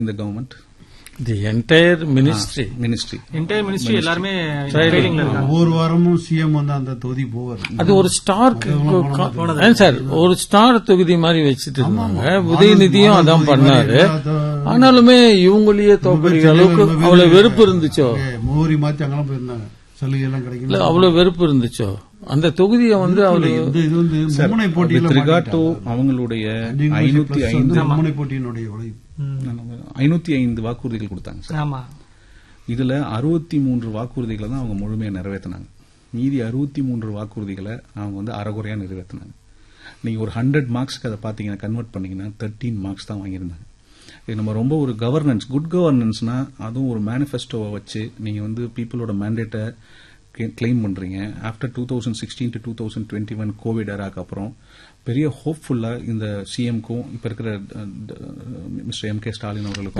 இந்த government the entire ministry ministry entire ministry எல்லாருமே Training. ட்ரைனிங்ல இருக்காங்க ஒவ்வொரு வாரமும் சிஎம் வந்து அந்த தொகுதி போவார் அது ஒரு ஸ்டார் சார் ஒரு ஸ்டார் தொகுதி மாதிரி வச்சுட்டு இருந்தாங்க உதயநிதியும் அதான் பண்ணாரு ஆனாலுமே இவங்களையே தோக்கடிக்கிற அளவுக்கு அவ்வளவு வெறுப்பு இருந்துச்சோ மோரி மாத்தி அங்கெல்லாம் போயிருந்தாங்க சலுகை எல்லாம் இல்ல கிடைக்கும் அவ்வளவு வெறுப்பு இருந்துச்சோ அந்த தொகுதியை வந்து அவரு இந்த இது வந்து மும்முனை போட்டியில வித் ரிகார்ட் டு அவங்களுடைய ஐநூத்தி ஐந்து மும்முனை போட்டியினுடைய உழைப்பு ஐநூத்தி ஐந்து வாக்குறுதிகள் கொடுத்தாங்க சார் ஆமா இதுல அறுபத்தி மூன்று வாக்குறுதிகளை தான் அவங்க முழுமையா நிறைவேற்றினாங்க மீதி அறுபத்தி மூன்று வாக்குறுதிகளை அவங்க வந்து அறகுறையா நிறைவேற்றினாங்க நீங்க ஒரு ஹண்ட்ரட் மார்க்ஸ்க்கு அதை பாத்தீங்கன்னா கன்வெர்ட் பண்ணீங்கன்னா தேர்ட்டீன் மார்க்ஸ் தான் வாங்கியிருந்தாங்க இது நம்ம ரொம்ப ஒரு கவர்னன்ஸ் குட் கவர்னன்ஸ்னா அதுவும் ஒரு மேனிஃபெஸ்டோவை வச்சு நீங்க வந்து பீப்புளோட மேண்டேட்டை கிளைம் பண்றீங்க after two thousand sixteen to two thousand twenty one covid எராக்கு அப்புறம் பெரிய ஹோப்ஃபுல்லா இந்த சிஎம்க்கும் இப்ப இருக்கிற மிஸ்டர் எம் கே ஸ்டாலின் அவர்களுக்கும்